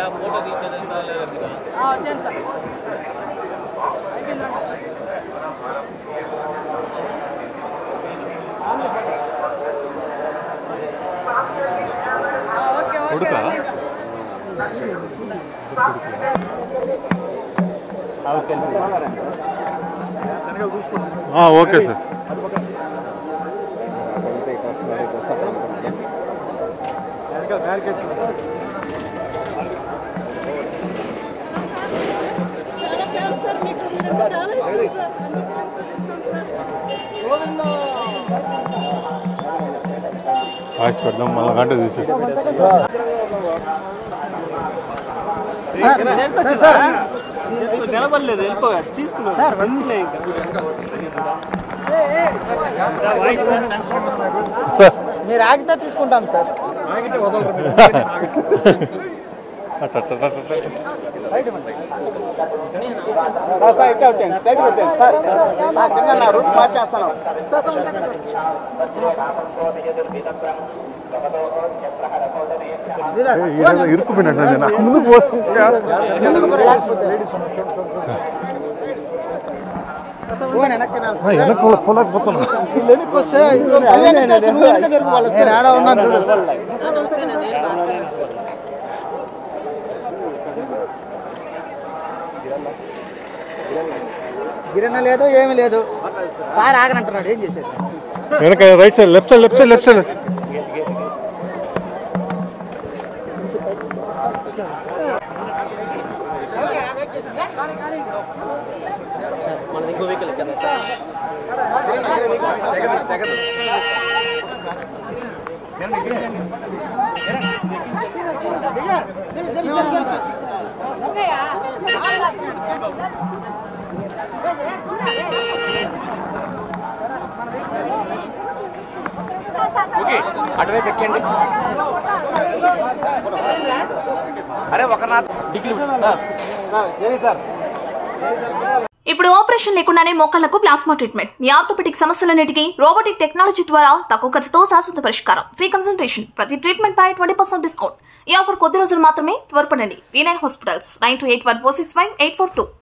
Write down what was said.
Photo తీసేది లేదా ఆ, వచ్చేయండి సార్ అయిపోయిందండి సార్ ఆ, ఓకే ఓకే కొడుకా? ఆ, ఓకే సార్ వాయిస్ పెడదాం మళ్ళీ గంట తీసి నిలబడలేదు వెళ్ళిపో తీసుకున్నాను సార్ వెంటనే సార్ మీరు ఆగితే తీసుకుంటాం సార్ అట్ట అట్ట అట్ట అట్ట అట్ట. సార్ ఇట్లా వచ్చేయండి స్ట్రైట్గా వచ్చేయండి సార్ ఆ, కింద రూట్ మార్చేస్తున్నాం ఏ, ఈడేదో ఇరుక్కుపోయినట్టు నేను ముందుకు పోతుంటే వెనక పోలేకపోతున్నా వెనక్కి వస్తే వెనక్కి వస్తే నువ్వు వెనక జరుగు వాళ్ళు వస్తారు ఆడ ఉన్నాను చూడు గిరణ లేదు ఏమీ లేదు సార్ ఆగనంటున్నాడు ఏం చేసేది వెనక right side left side left side left side మనది ఇంకో వెహికల్ కదా ఓకే అటువైపు ఎక్కండి అరే ఒక నా డిగ్రీ సార్ ఇప్పుడు ఆపరేషన్ లేకుండానే మోకాళ్లకు ప్లాస్మా ట్రీట్మెంట్ మీ ఆర్థోపెటిక్ సమస్యలన్నిటికీ రోబోటిక్ టెక్నాలజీ ద్వారా తక్కువ ఖర్చుతో శాశ్వత పరిష్కారం ఫ్రీ కన్సల్టేషన్ ప్రతి ట్రీట్మెంట్ పై ట్వంటీ పర్సెంట్ డిస్కౌంట్ ఈ ఆఫర్ కొద్ది రోజులు మాత్రమే త్వరపడండి V nine hospitals nine two eight one four six five eight four two